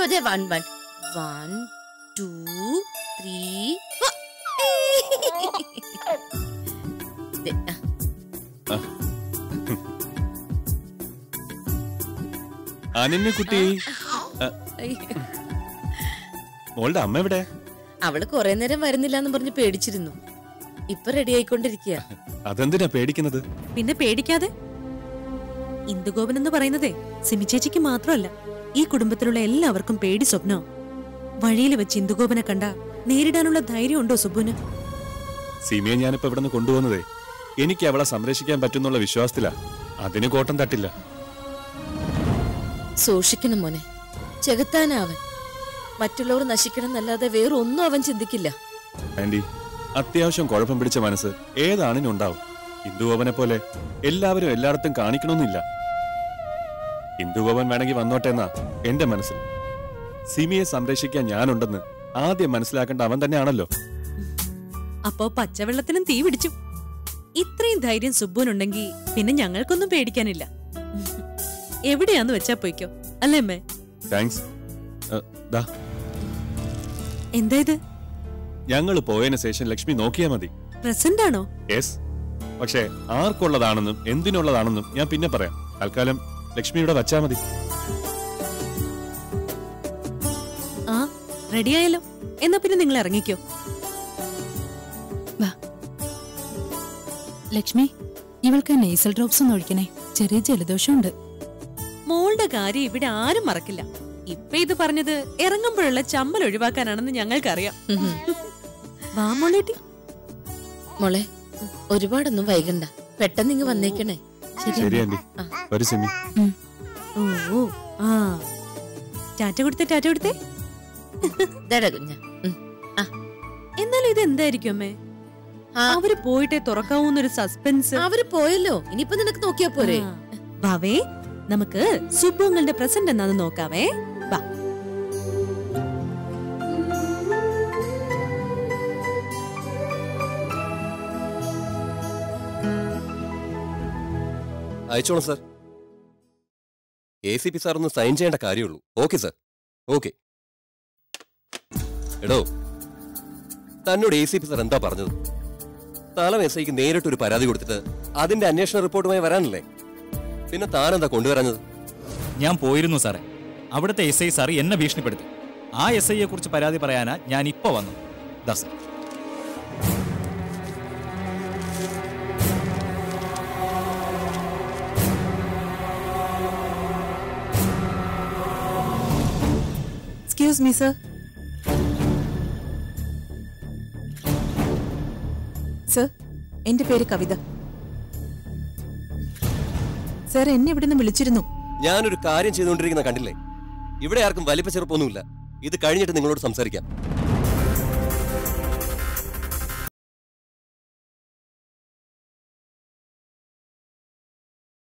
അതെ one one one two three അനന്യക്കുട്ടി ആ, മോളുടെ അമ്മ എവിടെ അവള് കുറെ നേരം വരുന്നില്ല എന്ന് പറഞ്ഞ് പേടിച്ചിരുന്നു ഇപ്പൊ റെഡി ആയിക്കൊണ്ടിരിക്കുക അതെന്തിനാ പേടിക്കുന്നത് പിന്നെ പേടിക്കാതെ ഇന്ദുഗോപൻ എന്ന് പറയുന്നതേ സിമി ചേച്ചിക്ക് മാത്രമല്ല ഈ കുടുംബത്തിലുള്ള എല്ലാവർക്കും പേടി സ്വപ്നോ വഴിയിൽ വെച്ച് ഇന്ദുഗോപനെ കണ്ട നേരിടാനുള്ള ധൈര്യം ഉണ്ടോ സുബുന് സീമയെ ഞാനിപ്പോ ഇവിടെ നിന്ന് കൊണ്ടുവന്നതേ എനിക്ക് അവളെ സംരക്ഷിക്കാൻ പറ്റുന്നുള്ള വിശ്വാസത്തിലാ അതിന് കോട്ടം തട്ടില്ല സൂക്ഷിക്കണം മോനെ ചെകുത്താനാവൻ മറ്റുള്ളവർ നശിക്കണം എന്നല്ലാതെ വേറെ ഒന്നും അവൻ ചിന്തിക്കില്ല ആന്റി അത്യാവശ്യം കുഴപ്പം പിടിച്ച മനസ്സ് ഏതാണിനും ഉണ്ടാവും ഇന്ദുഗോപനെ പോലെ എല്ലാവരും എല്ലായിടത്തും കാണിക്കണമെന്നില്ല ഇന്ദുഗോപൻ വേണമെങ്കിൽ വന്നോട്ടെ എന്നാ എന്റെ മനസ്സിൽ സിമിയെ സംരക്ഷിക്കാൻ ഞാനുണ്ടെന്ന് ആദ്യം മനസ്സിലാക്കേണ്ട അവൻ തന്നെയാണല്ലോ അപ്പോ പച്ചവെള്ളത്തിനും തീ പിടിച്ചു ഇത്രയും ധൈര്യം സുബുനുണ്ടെങ്കിൽ പിന്നെ ഞങ്ങൾക്കൊന്നും പേടിക്കാനില്ല എവിടെയാന്ന് വെച്ചാ പോയിക്കോ അല്ലേ അമ്മേ താങ്ക്സ് ദാ എന്താ ഇത് ഞങ്ങൾ പോയതിനു ശേഷം ലക്ഷ്മി നോക്കിയാ മതി പ്രസന്റ് ആണോ യെസ് പക്ഷേ ആർക്കുള്ളതാണെന്നും എന്തിനുള്ളതാണെന്നും ഞാൻ പിന്നെ പറയാം തൽക്കാലം ലക്ഷ്മിയുടെ വച്ചാ മതി ആ റെഡിയായല്ലോ എന്നാ പിന്നെ നിങ്ങൾ ഇറങ്ങിക്കോ ലക്ഷ്മി ഇവൾക്ക് നെയ്സൽ ഡ്രോപ്സ് ഒന്ന് ഒഴിക്കണേ ചെറിയ ജലദോഷമുണ്ട് മോളുടെ കാര്യം ഇവിടെ ആരും മറക്കില്ല ഇപ്പൊ ഇത് പറഞ്ഞത് ഇറങ്ങുമ്പോഴുള്ള ചമ്മൽ ഒഴിവാക്കാനാണെന്ന് ഞങ്ങൾക്കറിയാം വാ മോളേട്ടി മോളെ ഒരുപാടൊന്നും വൈകണ്ട പെട്ടെന്ന് ഇങ്ങ് വന്നേക്കണേ ശരി ആന്റി ഒരു സിമി ഓ ഓ, ആ ടാറ്റ കൊടുത്തേ ടാറ്റ കൊടുത്തേ ഇതാടാ കുഞ്ഞ എന്നാലും ഇത് എന്തായിരിക്കും അമ്മേ ആ. അവര് പോയിട്ടേ തുറക്കാവൂന്നൊരു സസ്പെൻസ് അവര് പോയല്ലോ ഇനിയിപ്പൊ നിനക്ക് നോക്കിയാ പോരെ ആ. വാവേ നമുക്ക് സുബുങ്ങളുടെ പ്രസന്റ് എന്നാന്ന് നോക്കാവേ വാ അയച്ചോളൂ sir A C P sir ഒന്ന് സൈൻ ചെയ്യേണ്ട കാര്യമുള്ളൂ ഓക്കെ സാർ ഓക്കെ എടോ തന്നോട് എ സി പി സാർ എന്താ പറഞ്ഞത് തലം എസ് ഐക്ക് നേരിട്ടൊരു പരാതി കൊടുത്തിട്ട് അതിന്റെ അന്വേഷണ റിപ്പോർട്ടുമായി വരാനല്ലേ പിന്നെ താനെന്താ കൊണ്ടുവരാഞ്ഞത് ഞാൻ പോയിരുന്നു സാറേ അവിടുത്തെ എസ് ഐ സാർ എന്നെ ഭീഷണിപ്പെടുത്തി ആ എസ് ഐയെ കുറിച്ച് പരാതി പറയാനാ ഞാൻ ഇപ്പൊ വന്നു ദാ sir excuse me sir sir എന്റെ പേര് കവിത സർ എന്നെ ഇവിടെ നിന്ന് വിളിച്ചിരുന്നു ഞാനൊരു കാര്യം ചെയ്തുകൊണ്ടിരിക്കുന്ന കണ്ടില്ലേ ഇവിടെ ആർക്കും വലിപ്പ ചെറുപ്പൊന്നുമില്ല ഇത് കഴിഞ്ഞിട്ട് നിങ്ങളോട് സംസാരിക്കാം